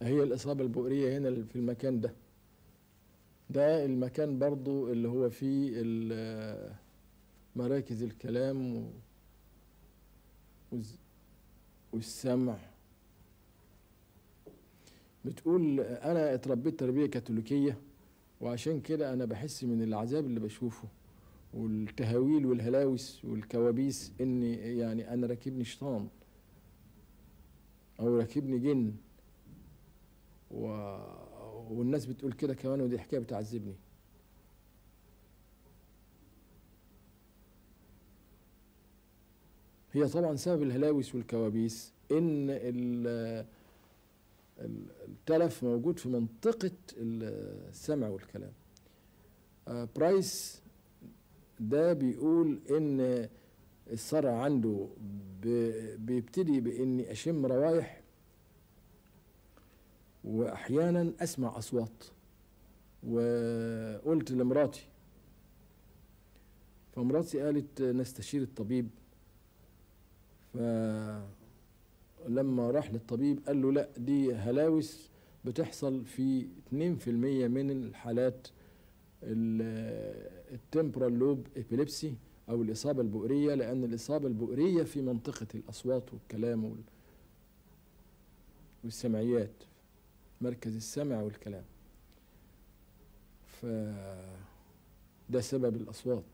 هي الإصابة البؤرية هنا في المكان ده ده المكان برضو اللي هو فيه ال- مراكز الكلام و- والز- والسمع بتقول أنا اتربيت تربية كاثوليكية وعشان كده أنا بحس من العذاب اللي بشوفه والتهاويل والهلاوس والكوابيس إن يعني أنا راكبني شيطان أو راكبني جن و... والناس بتقول كده كمان ودي حكايه بتعذبني هي طبعا سبب الهلاوس والكوابيس ان ال- ال- التلف موجود في منطقه السمع والكلام آه، برايس ده بيقول ان الصرع عنده ب- بيبتدي باني اشم روايح واحيانا اسمع اصوات وقلت لمراتي فمراتي قالت نستشير الطبيب فلما راح للطبيب قال له لا دي هلاوس بتحصل في 2% من الحالات التمبرال لوب ابيليبسي او الاصابه البؤريه لان الاصابه البؤريه في منطقه الاصوات والكلام وال- والسمعيات مركز السمع والكلام ف ده سبب الأصوات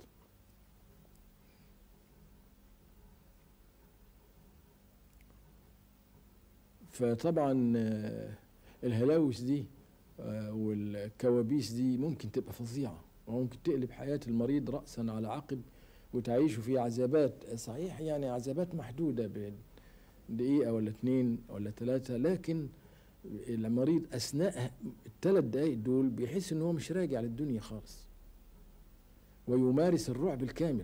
فطبعا آه، الهلاوس دي آه، والكوابيس دي ممكن تبقى فظيعة وممكن تقلب حياة المريض رأسا على عقب وتعيشه في عذابات صحيح يعني عذابات محدودة بين دقيقة ولا اتنين ولا ثلاثة لكن المريض اثناء الثلاث دقائق دول بيحس ان هو مش راجع للدنيا خالص ويمارس الرعب الكامل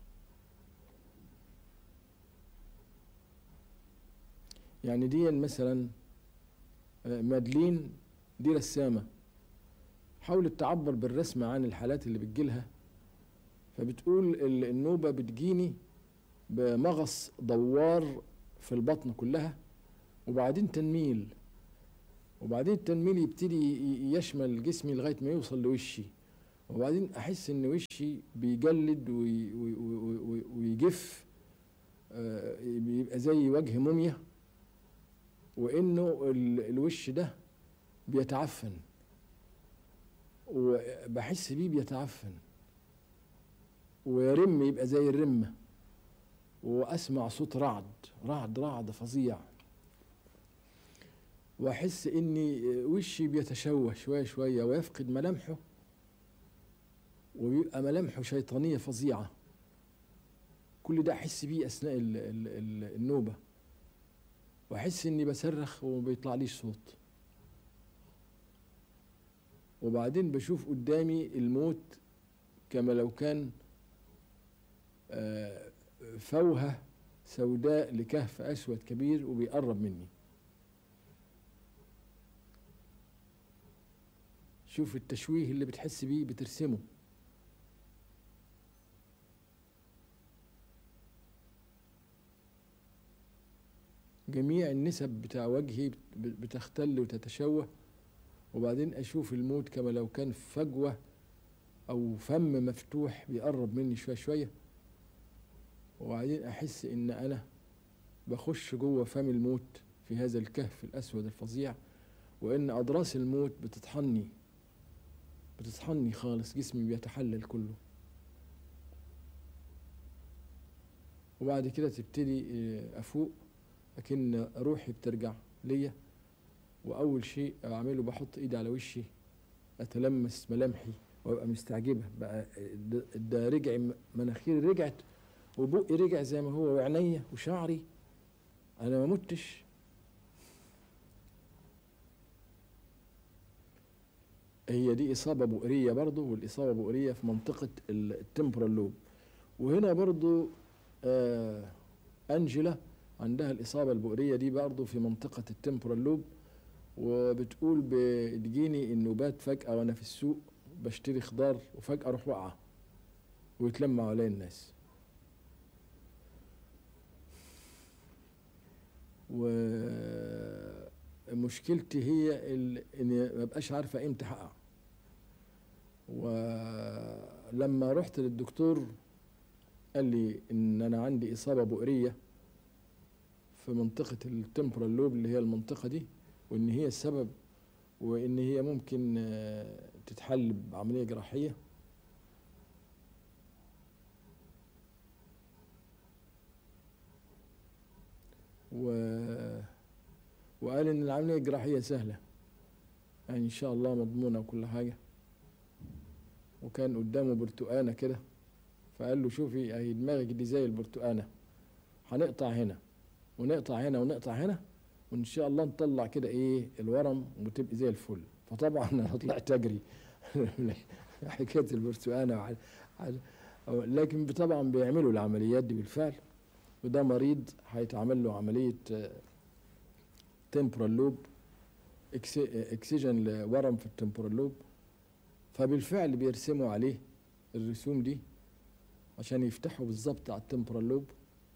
يعني دي مثلا آه، مادلين دي رسامة حاولت تعبر بالرسم عن الحالات اللي بتجيلها فبتقول ال- النوبة بتجيني بمغص دوار في البطن كلها وبعدين تنميل وبعدين التنميل يبتدي ي- يشمل جسمي لغايه ما يوصل لوشي وبعدين احس ان وشي بيجلد وي- وي- وي- وي- ويجف آه، بيبقى زي وجه موميا وانه ال- الوش ده بيتعفن وبحس بيه بيتعفن ويرم يبقى زي الرمه واسمع صوت رعد رعد رعد فظيع واحس اني وشي بيتشوه شويه شويه ويفقد ملامحه وبيبقى ملامحه شيطانيه فظيعه كل ده احس بيه اثناء ال- ال- ال- النوبه واحس اني بصرخ وما بيطلعليش صوت وبعدين بشوف قدامي الموت كما لو كان آه، فوهه سوداء لكهف اسود كبير وبيقرب مني شوف التشويه اللي بتحس بيه بترسمه جميع النسب بتاع وجهي بت- بتختل وتتشوه وبعدين اشوف الموت كما لو كان فجوه او فم مفتوح بيقرب مني شويه شويه وبعدين احس ان انا بخش جوه فم الموت في هذا الكهف الاسود الفظيع وان اضراس الموت بتطحني بتطحني خالص جسمي بيتحلل كله وبعد كده تبتدي آه، افوق لكن روحي بترجع ليا واول شيء اعمله بحط ايدي على وشي اتلمس ملامحي وابقى مستعجبه بقى ده- ده رجع مناخيري رجعت وبقي رجع زي ما هو وعينيا وشعري انا ما متش هي دي إصابة بؤرية برضو والإصابة بؤرية في منطقة التمبرال لوب وهنا برضو آه أنجلا عندها الإصابة البؤرية دي برضو في منطقة التمبرال لوب وبتقول بتجيني النوبات فجأة وأنا في السوق بشتري خضار وفجأة أروح واقعة ويتلمع علي الناس مشكلتي هي ال- اني ما بقاش عارفه امتى هقع ولما رحت للدكتور قال لي ان انا عندي اصابه بؤريه في منطقه التمبرال لوب اللي هي المنطقه دي وان هي السبب وان هي ممكن آه، تتحل بعمليه جراحيه و وقال ان العمليه الجراحيه سهله يعني ان شاء الله مضمونه وكل حاجه وكان قدامه برتقانه كده فقال له شوفي اهي دماغك دي زي البرتقانه هنقطع هنا ونقطع هنا ونقطع هنا وان شاء الله نطلع كده ايه الورم وتبقي زي الفل فطبعا انا طلعت اجري حكايه البرتقانه وعلى على لكن طبعا بيعملوا العمليات دي بالفعل وده مريض هيتعمل له عمليه تمبرال لوب اكسجن لورم في التمبرال لوب فبالفعل بيرسموا عليه الرسوم دي عشان يفتحوا بالظبط على التمبرال لوب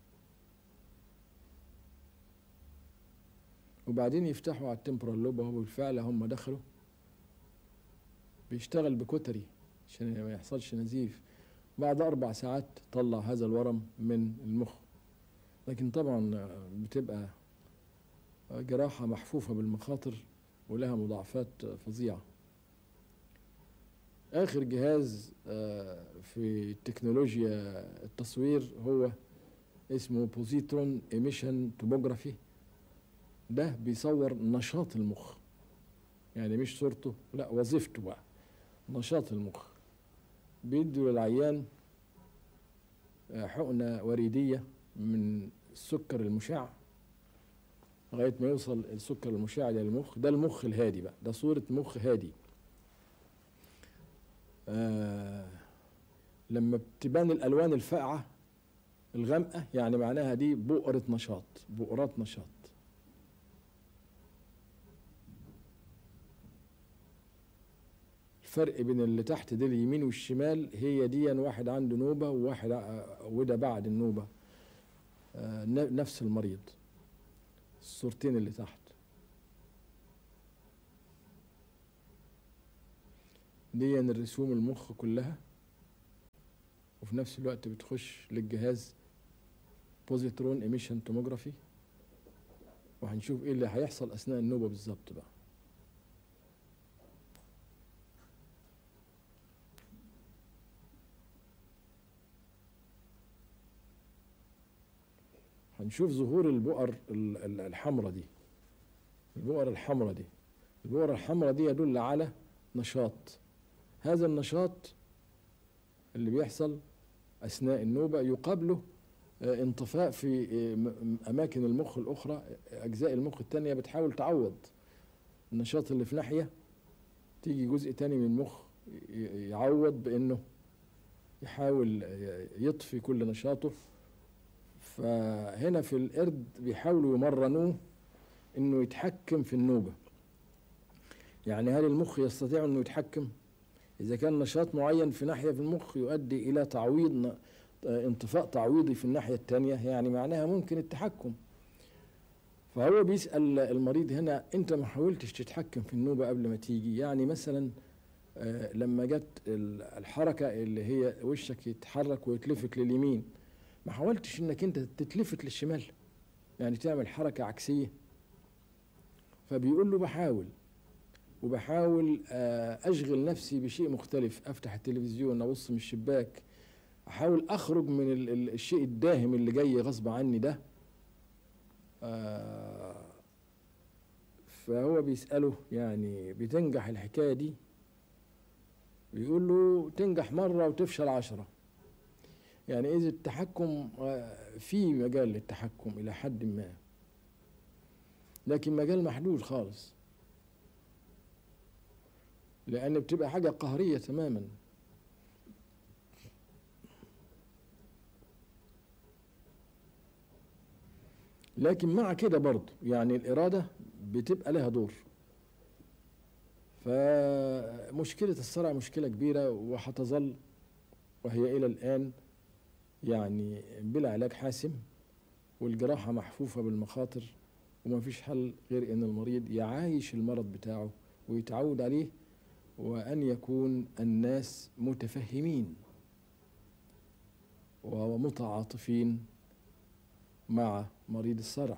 وبعدين يفتحوا على التمبرال لوب وهو بالفعل هم دخلوا بيشتغل بكتري عشان ما يحصلش نزيف بعد أربع ساعات طلع هذا الورم من المخ لكن طبعا بتبقى جراحة محفوفة بالمخاطر ولها مضاعفات فظيعة آخر جهاز في تكنولوجيا التصوير هو اسمه بوزيترون ايميشن توموجرافي ده بيصور نشاط المخ يعني مش صورته لا وظيفته بقى نشاط المخ بيدوا للعيان حقنة وريدية من السكر المشع لغاية ما يوصل السكر المشع للمخ ده المخ الهادي بقى ده صورة مخ هادي آه لما بتبان الألوان الفاقعة الغامقة يعني معناها دي بؤرة نشاط بؤرات نشاط الفرق بين اللي تحت دي اليمين والشمال هي دي واحد عنده نوبة وواحد وده بعد النوبة آه نفس المريض الصورتين اللي تحت دي الرسوم المخ كلها وفي نفس الوقت بتخش للجهاز بوزيترون ايميشن توموجرافي وهنشوف ايه اللي هيحصل اثناء النوبه بالظبط بقى هنشوف ظهور البؤر الحمراء دي البؤر الحمراء دي البؤر الحمراء دي يدل على نشاط هذا النشاط اللي بيحصل اثناء النوبه يقابله انطفاء في اماكن المخ الاخرى اجزاء المخ الثانيه بتحاول تعوض النشاط اللي في ناحيه تيجي جزء تاني من المخ يعوض بانه يحاول يطفي كل نشاطه فهنا في القرد بيحاولوا يمرنوه انه يتحكم في النوبه يعني هل المخ يستطيع انه يتحكم اذا كان نشاط معين في ناحيه في المخ يؤدي الى تعويض انطفاء تعويضي في الناحيه الثانيه يعني معناها ممكن التحكم فهو بيسال المريض هنا انت ما حاولتش تتحكم في النوبه قبل ما تيجي يعني مثلا لما جت الحركه اللي هي وشك يتحرك ويتلفت لليمين ما حاولتش انك انت تتلفت للشمال يعني تعمل حركه عكسيه فبيقول له بحاول وبحاول اشغل نفسي بشيء مختلف افتح التلفزيون ابص من الشباك احاول اخرج من الشيء الداهم اللي جاي غصب عني ده فهو بيسأله يعني بتنجح الحكاية دي بيقول له تنجح مرة وتفشل عشرة يعني إذا التحكم في مجال للتحكم إلى حد ما لكن مجال محدود خالص لأن بتبقى حاجة قهرية تماما لكن مع كده برضه يعني الإرادة بتبقى لها دور فمشكلة الصرع مشكلة كبيرة وهتظل وهي إلى الآن يعني بلا علاج حاسم والجراحة محفوفة بالمخاطر وما فيش حل غير ان المريض يعايش المرض بتاعه ويتعود عليه وان يكون الناس متفهمين ومتعاطفين مع مريض الصرع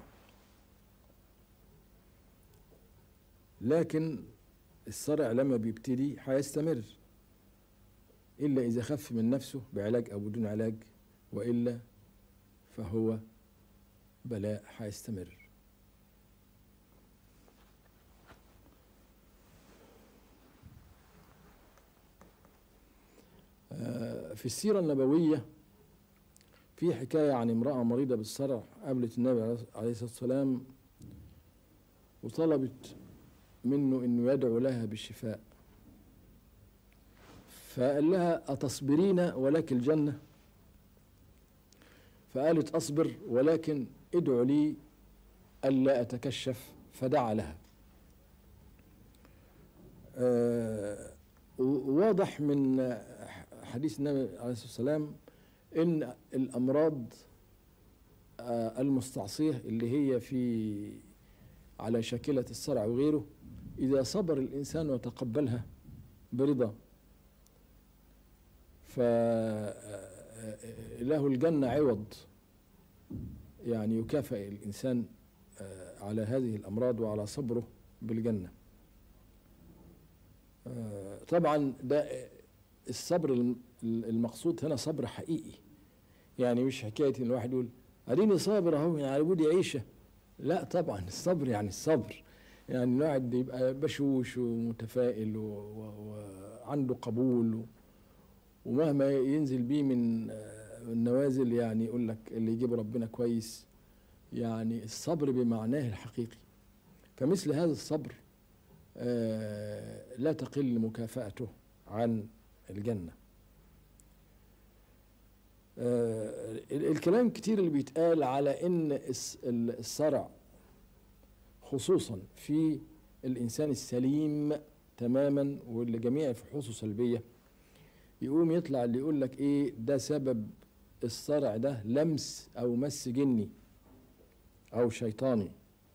لكن الصرع لما بيبتدي هيستمر إلا إذا خف من نفسه بعلاج أو بدون علاج وإلا فهو بلاء هيستمر في السيرة النبوية في حكاية عن امرأة مريضة بالصرع قابلت النبي عليه الصلاة والسلام وطلبت منه انه يدعو لها بالشفاء فقال لها اتصبرين ولك الجنه فقالت اصبر ولكن ادعو لي الا اتكشف فدعا لها آه واضح من حديث النبي عليه الصلاه والسلام ان الامراض آه المستعصيه اللي هي في على شاكله الصرع وغيره إذا صبر الإنسان وتقبلها برضا فله الجنة عوض يعني يكافئ الإنسان على هذه الأمراض وعلى صبره بالجنة طبعا ده الصبر المقصود هنا صبر حقيقي يعني مش حكاية إن الواحد يقول أديني صابر أهو يعني ودي عيشة لا طبعا الصبر يعني الصبر يعني الواحد يبقى بشوش ومتفائل وعنده قبول ومهما ينزل بيه من النوازل يعني يقول لك اللي يجيب ربنا كويس يعني الصبر بمعناه الحقيقي فمثل هذا الصبر لا تقل مكافأته عن الجنة الكلام كتير اللي بيتقال على ان الصرع خصوصا في الانسان السليم تماما واللي جميع فحوصه سلبيه يقوم يطلع اللي يقول لك ايه ده سبب الصرع ده لمس او مس جني او شيطاني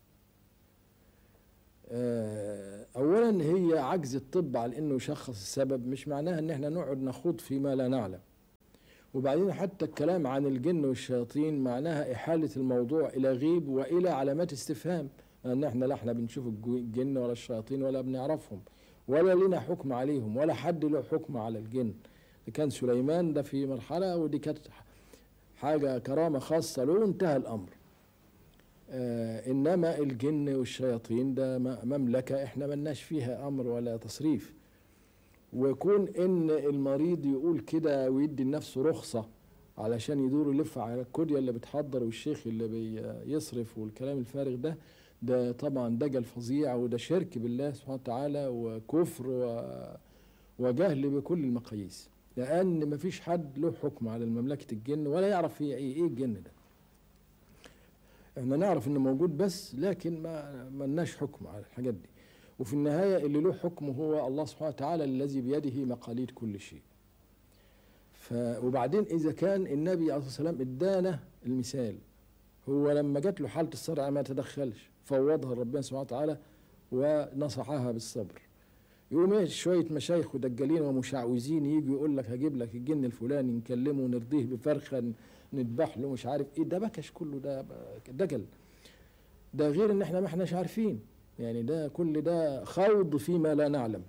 اولا هي عجز الطب على انه يشخص السبب مش معناها ان احنا نقعد نخوض فيما لا نعلم وبعدين حتى الكلام عن الجن والشياطين معناها احاله الموضوع الى غيب والى علامات استفهام ان احنا لا احنا بنشوف الجن ولا الشياطين ولا بنعرفهم ولا لنا حكم عليهم ولا حد له حكم على الجن كان سليمان ده في مرحلة ودي كانت حاجة كرامة خاصة له انتهى الأمر آه إنما الجن والشياطين ده مملكة إحنا ملناش فيها أمر ولا تصريف ويكون إن المريض يقول كده ويدي لنفسه رخصة علشان يدور يلف على الكوديا اللي بتحضر والشيخ اللي بيصرف والكلام الفارغ ده ده طبعا دجل فظيع وده شرك بالله سبحانه وتعالى وكفر وجهل بكل المقاييس لأن مفيش حد له حكم على مملكة الجن ولا يعرف هي إيه إيه الجن ده احنا نعرف إنه موجود بس لكن ما ملناش حكم على الحاجات دي وفي النهاية اللي له حكم هو الله سبحانه وتعالى الذي بيده مقاليد كل شيء ف وبعدين إذا كان النبي عليه الصلاة والسلام إدانا المثال هو لما جات له حالة الصرع ما تدخلش فوضها ربنا سبحانه وتعالى ونصحها بالصبر يقوم ايه شويه مشايخ ودجالين ومشعوذين يجوا يقول لك هجيب لك الجن الفلاني نكلمه ونرضيه بفرخه نذبح له مش عارف ايه ده بكش كله ده دجل ده غير ان احنا ما احناش عارفين يعني ده كل ده خوض فيما لا نعلم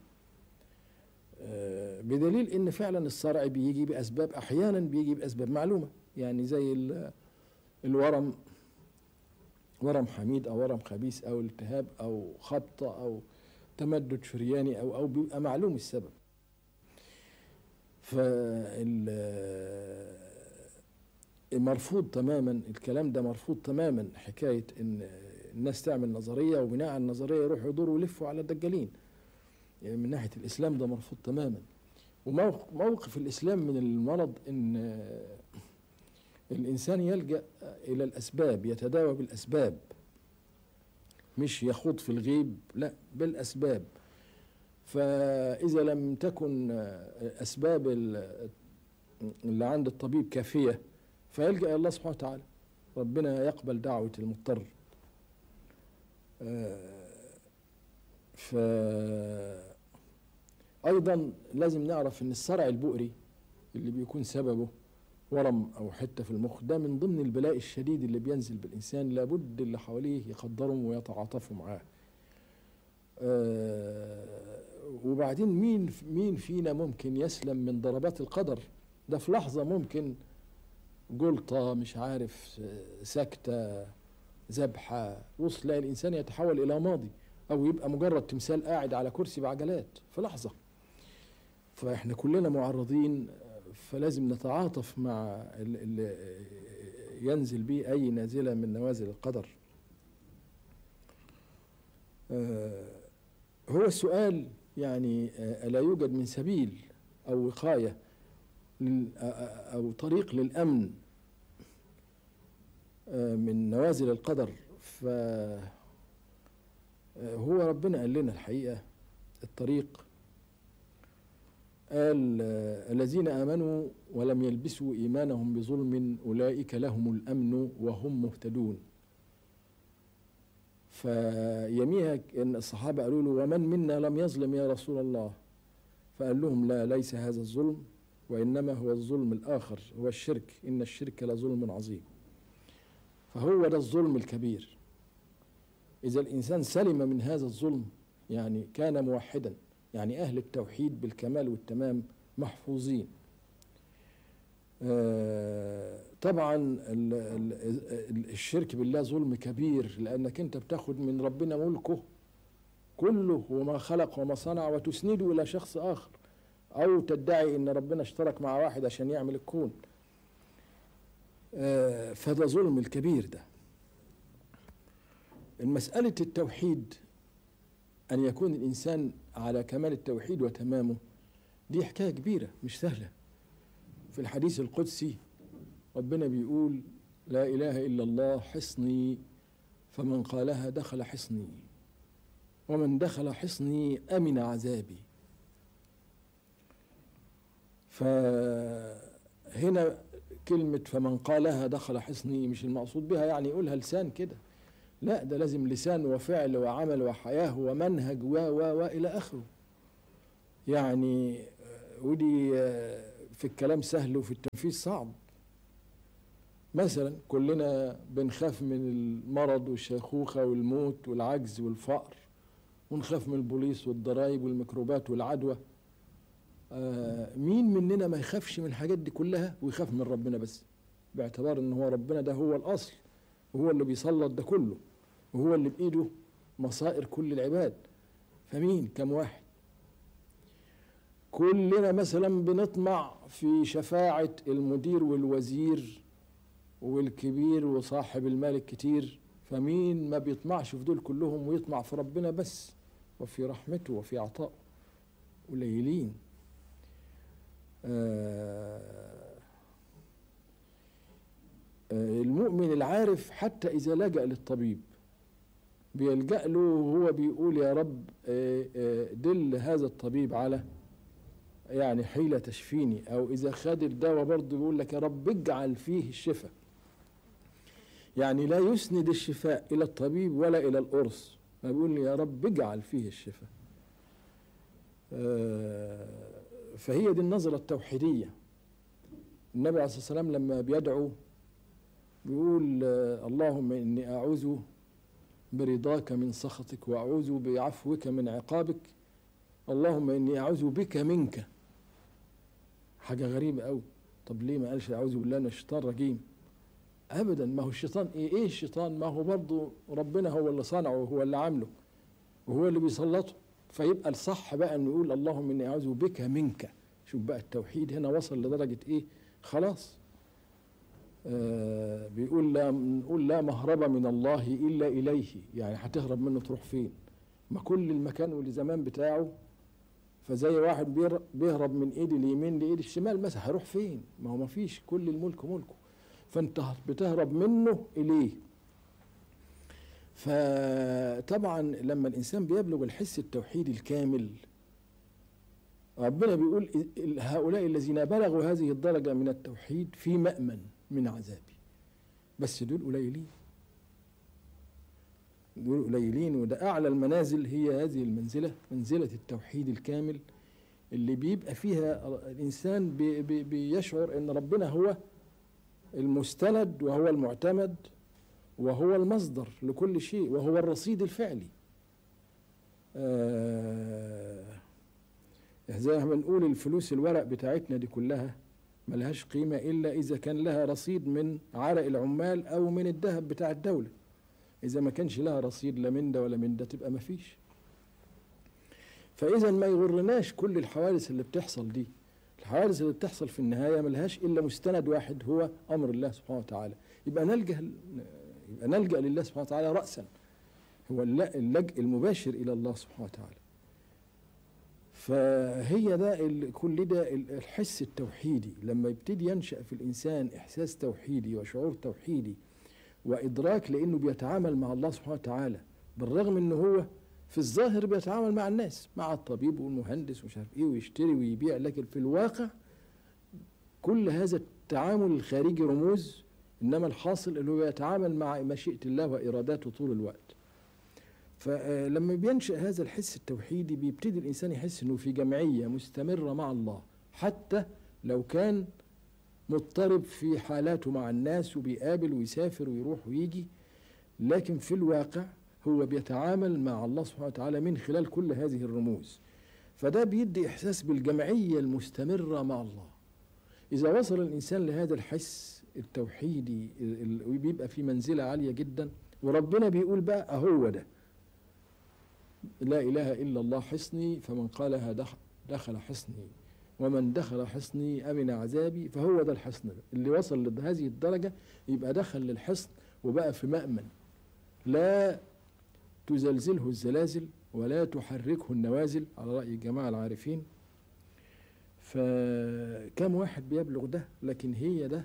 بدليل ان فعلا الصرع بيجي باسباب احيانا بيجي باسباب معلومه يعني زي الورم ورم حميد او ورم خبيث او التهاب او خبطه او تمدد شرياني او او بيبقى معلوم السبب مرفوض تماما الكلام ده مرفوض تماما حكايه ان الناس تعمل نظريه وبناء على النظريه يروحوا يدوروا ويلفوا على الدجالين يعني من ناحيه الاسلام ده مرفوض تماما وموقف الاسلام من المرض ان الانسان يلجا الى الاسباب يتداوى بالاسباب مش يخوض في الغيب لا بالاسباب فاذا لم تكن اسباب اللي عند الطبيب كافيه فيلجا الى الله سبحانه وتعالى ربنا يقبل دعوه المضطر ف ايضا لازم نعرف ان الصرع البؤري اللي بيكون سببه ورم او حته في المخ ده من ضمن البلاء الشديد اللي بينزل بالانسان لابد اللي حواليه يقدرهم ويتعاطفوا معاه آه وبعدين مين مين فينا ممكن يسلم من ضربات القدر ده في لحظه ممكن جلطه مش عارف سكته ذبحه وصل الانسان يتحول الى ماضي او يبقى مجرد تمثال قاعد على كرسي بعجلات في لحظه فاحنا كلنا معرضين فلازم نتعاطف مع اللي ينزل به اي نازله من نوازل القدر هو السؤال يعني الا يوجد من سبيل او وقايه او طريق للامن من نوازل القدر فهو ربنا قال لنا الحقيقه الطريق قال الذين امنوا ولم يلبسوا ايمانهم بظلم اولئك لهم الامن وهم مهتدون فيميها ان الصحابه قالوا له ومن منا لم يظلم يا رسول الله فقال لهم لا ليس هذا الظلم وانما هو الظلم الاخر هو الشرك ان الشرك لظلم عظيم فهو ده الظلم الكبير اذا الانسان سلم من هذا الظلم يعني كان موحدا يعني أهل التوحيد بالكمال والتمام محفوظين آه طبعا الشرك بالله ظلم كبير لأنك أنت بتاخد من ربنا ملكه كله وما خلق وما صنع وتسنده إلى شخص آخر أو تدعي أن ربنا اشترك مع واحد عشان يعمل الكون آه فده ظلم الكبير ده المسألة التوحيد أن يكون الإنسان على كمال التوحيد وتمامه دي حكاية كبيرة مش سهلة في الحديث القدسي ربنا بيقول لا إله إلا الله حصني فمن قالها دخل حصني ومن دخل حصني أمن عذابي فهنا كلمة فمن قالها دخل حصني مش المقصود بها يعني يقولها لسان كده لا ده لازم لسان وفعل وعمل وحياة ومنهج و و وإلى آخره يعني ودي في الكلام سهل وفي التنفيذ صعب مثلا كلنا بنخاف من المرض والشيخوخة والموت والعجز والفقر ونخاف من البوليس والضرائب والميكروبات والعدوى آه مين مننا ما يخافش من الحاجات دي كلها ويخاف من ربنا بس باعتبار ان هو ربنا ده هو الاصل وهو اللي بيسلط ده كله وهو اللي بايده مصائر كل العباد فمين كم واحد كلنا مثلا بنطمع في شفاعة المدير والوزير والكبير وصاحب المال الكتير فمين ما بيطمعش في دول كلهم ويطمع في ربنا بس وفي رحمته وفي عطائه قليلين آه المؤمن العارف حتى إذا لجأ للطبيب بيلجأ له وهو بيقول يا رب دل هذا الطبيب على يعني حيلة تشفيني أو إذا خد الدواء برضه بيقول لك يا رب اجعل فيه الشفاء يعني لا يسند الشفاء إلى الطبيب ولا إلى القرص ما بيقول لي يا رب اجعل فيه الشفاء فهي دي النظرة التوحيدية النبي عليه الصلاة والسلام لما بيدعو بيقول اللهم إني أعوذ برضاك من سخطك وأعوذ بعفوك من عقابك اللهم إني أعوذ بك منك حاجة غريبة أوي طب ليه ما قالش أعوذ بالله من الشيطان الرجيم أبدا ما هو الشيطان إيه إيه الشيطان ما هو برضه ربنا هو اللي صنعه وهو اللي عامله وهو اللي بيسلطه فيبقى الصح بقى أن نقول اللهم إني أعوذ بك منك شوف بقى التوحيد هنا وصل لدرجة إيه خلاص آه بيقول لا نقول لا مهرب من الله الا اليه يعني هتهرب منه تروح فين ما كل المكان والزمان بتاعه فزي واحد بيهرب من ايد اليمين لايد الشمال مثلا هيروح فين ما هو ما فيش كل الملك ملكه فانت بتهرب منه اليه فطبعا لما الانسان بيبلغ الحس التوحيدي الكامل ربنا بيقول هؤلاء الذين بلغوا هذه الدرجه من التوحيد في مأمن من عذابي بس دول قليلين دول قليلين وده أعلى المنازل هي هذه المنزلة منزلة التوحيد الكامل اللي بيبقى فيها الإنسان بي بي بيشعر أن ربنا هو المستند وهو المعتمد وهو المصدر لكل شيء وهو الرصيد الفعلي آه زي ما بنقول الفلوس الورق بتاعتنا دي كلها ملهاش قيمة إلا إذا كان لها رصيد من عرق العمال أو من الذهب بتاع الدولة إذا ما كانش لها رصيد لا من ده ولا من ده تبقى ما فيش فإذا ما يغرناش كل الحوادث اللي بتحصل دي الحوادث اللي بتحصل في النهاية ملهاش إلا مستند واحد هو أمر الله سبحانه وتعالى يبقى نلجأ يبقى نلجأ لله سبحانه وتعالى رأسا هو اللجأ المباشر إلى الله سبحانه وتعالى فهي ده كل ده الحس التوحيدي لما يبتدي ينشأ في الإنسان إحساس توحيدي وشعور توحيدي وإدراك لأنه بيتعامل مع الله سبحانه وتعالى بالرغم أنه هو في الظاهر بيتعامل مع الناس مع الطبيب والمهندس ومش عارف ايه ويشتري ويبيع لكن في الواقع كل هذا التعامل الخارجي رموز انما الحاصل انه بيتعامل مع مشيئه الله واراداته طول الوقت فلما بينشا هذا الحس التوحيدي بيبتدي الانسان يحس انه في جمعيه مستمره مع الله حتى لو كان مضطرب في حالاته مع الناس وبيقابل ويسافر ويروح ويجي لكن في الواقع هو بيتعامل مع الله سبحانه وتعالى من خلال كل هذه الرموز فده بيدي احساس بالجمعيه المستمره مع الله اذا وصل الانسان لهذا الحس التوحيدي بيبقى في منزله عاليه جدا وربنا بيقول بقى اهو ده لا اله الا الله حصني فمن قالها دخل حصني ومن دخل حصني امن عذابي فهو ده الحصن اللي وصل لهذه الدرجه يبقى دخل للحصن وبقى في مأمن لا تزلزله الزلازل ولا تحركه النوازل على رأي الجماعة العارفين فكم واحد بيبلغ ده لكن هي ده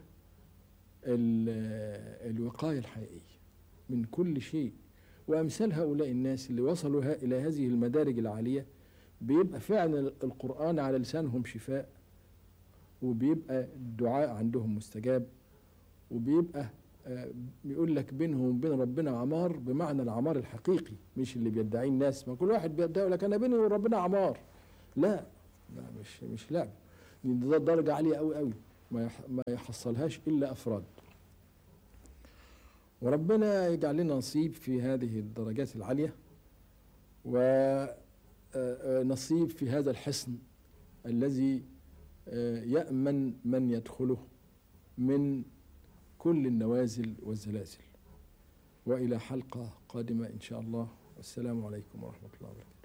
الوقاية الحقيقية من كل شيء وأمثال هؤلاء الناس اللي وصلوا إلى هذه المدارج العالية بيبقى فعلا القرآن على لسانهم شفاء وبيبقى الدعاء عندهم مستجاب وبيبقى بيقول لك بينهم وبين ربنا عمار بمعنى العمار الحقيقي مش اللي بيدعيه الناس ما كل واحد بيدعي يقول لك انا بيني وبين ربنا عمار لا لا مش مش لعب ده درجه عاليه قوي قوي ما ما يحصلهاش الا افراد وربنا يجعل لنا نصيب في هذه الدرجات العاليه ونصيب في هذا الحصن الذي يأمن من يدخله من كل النوازل والزلازل والى حلقه قادمه ان شاء الله والسلام عليكم ورحمه الله وبركاته